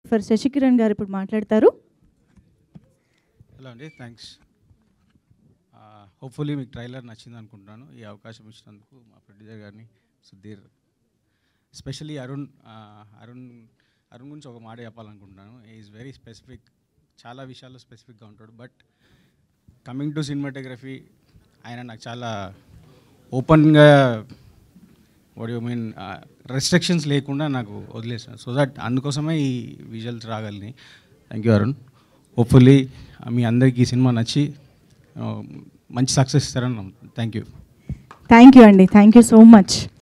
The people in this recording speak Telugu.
ఫర్ శశికిరణ్ గారు ఇప్పుడు మాట్లాడతారు హలో అండి థ్యాంక్స్ హోప్ఫుల్లీ మీకు ట్రైలర్ నచ్చింది అనుకుంటున్నాను ఈ అవకాశం ఇచ్చినందుకు మా ప్రొడ్యూసర్ గారిని సుధీర్ ఎస్పెషలీ అరుణ్ ఆ, అరుణ్ అరుణ్ గురించి ఒక మాట చెప్పాలనుకుంటున్నాను ఈజ్ వెరీ స్పెసిఫిక్ చాలా విషయాల్లో స్పెసిఫిక్గా ఉంటాడు బట్ కమింగ్ టు సినిమాటోగ్రఫీ ఆయన నాకు చాలా ఓపెన్గా వాట్ యూ మీన్ రెస్ట్రిక్షన్స్ లేకుండా నాకు వదిలేసాను సో దట్ అందుకోసమే ఈ విజువల్స్ రాగలిని థ్యాంక్ యూ అరుణ్ హోప్ఫుల్లీ మీ అందరికీ ఈ సినిమా నచ్చి ఆ, మంచి సక్సెస్ ఇస్తారని నమ్ముతాను థ్యాంక్ యూ థ్యాంక్ యూ అండి థ్యాంక్ యూ సో మచ్